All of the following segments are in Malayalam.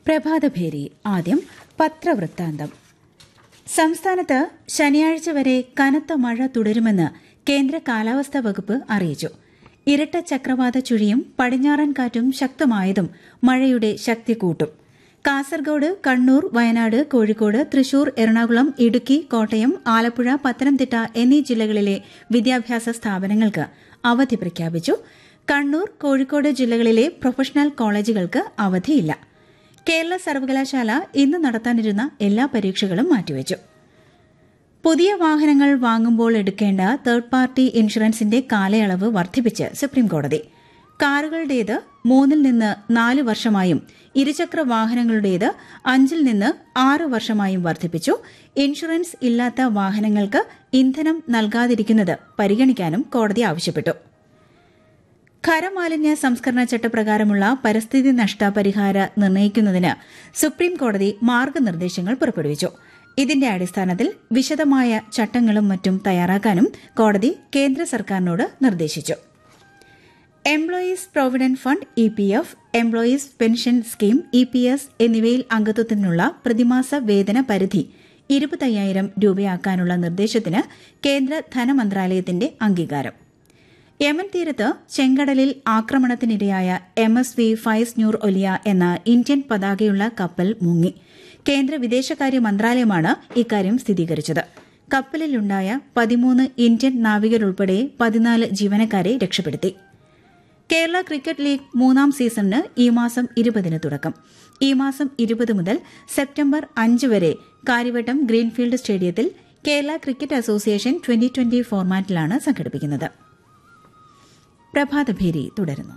പ്രഭാതഭേരി ആദ്യം പത്രവൃത്താന്തം സംസ്ഥാനത്ത് ശനിയാഴ്ച വരെ കനത്ത മഴ തുടരുമെന്ന് കേന്ദ്ര കാലാവസ്ഥാ വകുപ്പ് അറിയിച്ചു ഇരട്ട ചക്രവാത ചുഴിയും പടിഞ്ഞാറൻ കാറ്റും ശക്തമായതും മഴയുടെ ശക്തി കൂട്ടും കാസർഗോഡ് കണ്ണൂർ വയനാട് കോഴിക്കോട് തൃശൂർ എറണാകുളം ഇടുക്കി കോട്ടയം ആലപ്പുഴ പത്തനംതിട്ട എന്നീ ജില്ലകളിലെ വിദ്യാഭ്യാസ സ്ഥാപനങ്ങൾക്ക് അവധി പ്രഖ്യാപിച്ചു കണ്ണൂർ കോഴിക്കോട് ജില്ലകളിലെ പ്രൊഫഷണൽ കോളേജുകൾക്ക് അവധിയില്ല കേരള സർവകലാശാല ഇന്ന് നടത്താനിരുന്ന എല്ലാ പരീക്ഷകളും മാറ്റിവച്ചു പുതിയ വാഹനങ്ങൾ വാങ്ങുമ്പോൾ എടുക്കേണ്ട തേർഡ് പാർട്ടി ഇൻഷുറൻസിന്റെ കാലയളവ് വർദ്ധിപ്പിച്ച് സുപ്രീംകോടതി കാറുകളുടേത് മൂന്നിൽ നിന്ന് നാല് വർഷമായും ഇരുചക്ര വാഹനങ്ങളുടേത് അഞ്ചിൽ നിന്ന് ആറ് വർഷമായും വർദ്ധിപ്പിച്ചു ഇൻഷുറൻസ് ഇല്ലാത്ത വാഹനങ്ങൾക്ക് ഇന്ധനം നൽകാതിരിക്കുന്നത് പരിഗണിക്കാനും കോടതി ആവശ്യപ്പെട്ടു ഖരമാലിന്യ സംസ്കരണ ചട്ടപ്രകാരമുള്ള പരിസ്ഥിതി നഷ്ടപരിഹാര നിർണ്ണയിക്കുന്നതിന് സുപ്രീം കോടതി മാർഗനിർദ്ദേശങ്ങൾ പുറപ്പെടുവിച്ചു ഇതിന്റെ അടിസ്ഥാനത്തിൽ വിശദമായ ചട്ടങ്ങളും മറ്റും തയ്യാറാക്കാനും കോടതി കേന്ദ്ര സർക്കാരിനോട് നിർദ്ദേശിച്ചു employees provident fund E P F employees pension scheme E P S എന്നിവയിൽ അംഗത്വത്തിനുള്ള പ്രതിമാസ വേതന പരിധി ഇരുപത്തയ്യായിരം രൂപയാക്കാനുള്ള നിർദ്ദേശത്തിന് കേന്ദ്ര ധനമന്ത്രാലയത്തിന്റെ അംഗീകാരം യമൻ തീരത്ത് ചെങ്കടലിൽ ആക്രമണത്തിനിരയായ എം എസ് വി ഫൈസ് ന്യൂർ ഒലിയ എന്ന ഇന്ത്യൻ പതാകയുള്ള കപ്പൽ മുങ്ങി കേന്ദ്ര വിദേശകാര്യ മന്ത്രാലയമാണ് ഇക്കാര്യം സ്ഥിരീകരിച്ചത് കപ്പലിലുണ്ടായ പതിമൂന്ന് ഇന്ത്യൻ നാവികരുൾപ്പെടെ പതിനാല് ജീവനക്കാരെ രക്ഷപ്പെടുത്തി കേരള ക്രിക്കറ്റ് ലീഗ് മൂന്നാം സീസണിന് ഈ മാസം ഇരുപതിന് തുടക്കം ഈ മാസം ഇരുപത് മുതൽ സെപ്റ്റംബർ അഞ്ച് വരെ കാര്യവട്ടം ഗ്രീൻഫീൽഡ് സ്റ്റേഡിയത്തിൽ Kerala cricket association twenty twenty ഫോർമാറ്റിലാണ് സംഘടിപ്പിക്കുന്നത് പ്രഭാതഭേരി തുടരുന്നു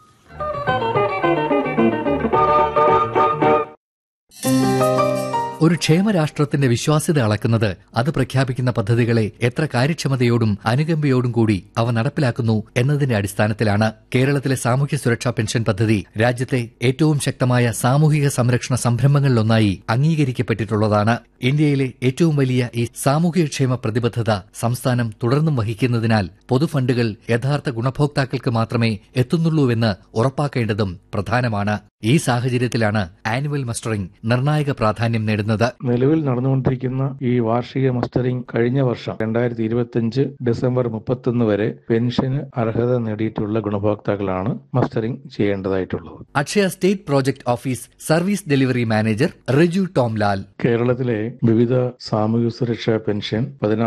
ഒരു ക്ഷേമരാഷ്ട്രത്തിന്റെ വിശ്വാസ്യത അളക്കുന്നത് അത് പ്രഖ്യാപിക്കുന്ന പദ്ധതികളെ എത്ര കാര്യക്ഷമതയോടും അനുകമ്പയോടും കൂടി അവ നടപ്പിലാക്കുന്നു എന്നതിന്റെ അടിസ്ഥാനത്തിലാണ് കേരളത്തിലെ സാമൂഹ്യ സുരക്ഷാ പെൻഷൻ പദ്ധതി രാജ്യത്തെ ഏറ്റവും ശക്തമായ സാമൂഹിക സംരക്ഷണ സംരംഭങ്ങളിലൊന്നായി അംഗീകരിക്കപ്പെട്ടിട്ടുള്ളതാണ് ഇന്ത്യയിലെ ഏറ്റവും വലിയ ഈ സാമൂഹികക്ഷേമ പ്രതിബദ്ധത സംസ്ഥാനം തുടർന്നും വഹിക്കുന്നതിനാൽ പൊതുഫണ്ടുകൾ യഥാർത്ഥ ഗുണഭോക്താക്കൾക്ക് മാത്രമേ എത്തുന്നുള്ളൂവെന്ന് ഉറപ്പാക്കേണ്ടതും പ്രധാനമാണ് ഈ സാഹചര്യത്തിലാണ് ആനുവൽ മസ്റ്ററിംഗ് നിർണായക പ്രാധാന്യം നേടുന്നത് നിലവിൽ നടന്നുകൊണ്ടിരിക്കുന്ന ഈ വാർഷിക മസ്റ്ററിംഗ് കഴിഞ്ഞ വർഷം രണ്ടായിരത്തി ഇരുപത്തിയഞ്ച് ഡിസംബർ മുപ്പത്തൊന്ന് വരെ പെൻഷന് അർഹത നേടിയിട്ടുള്ള ഗുണഭോക്താക്കളാണ് മസ്റ്ററിംഗ് ചെയ്യേണ്ടതായിട്ടുള്ളത് Akshaya state project office service delivery manager Riju Tomlal കേരളത്തിലെ വിവിധ സാമൂഹ്യ സുരക്ഷാ പെൻഷൻ പതിനാറ്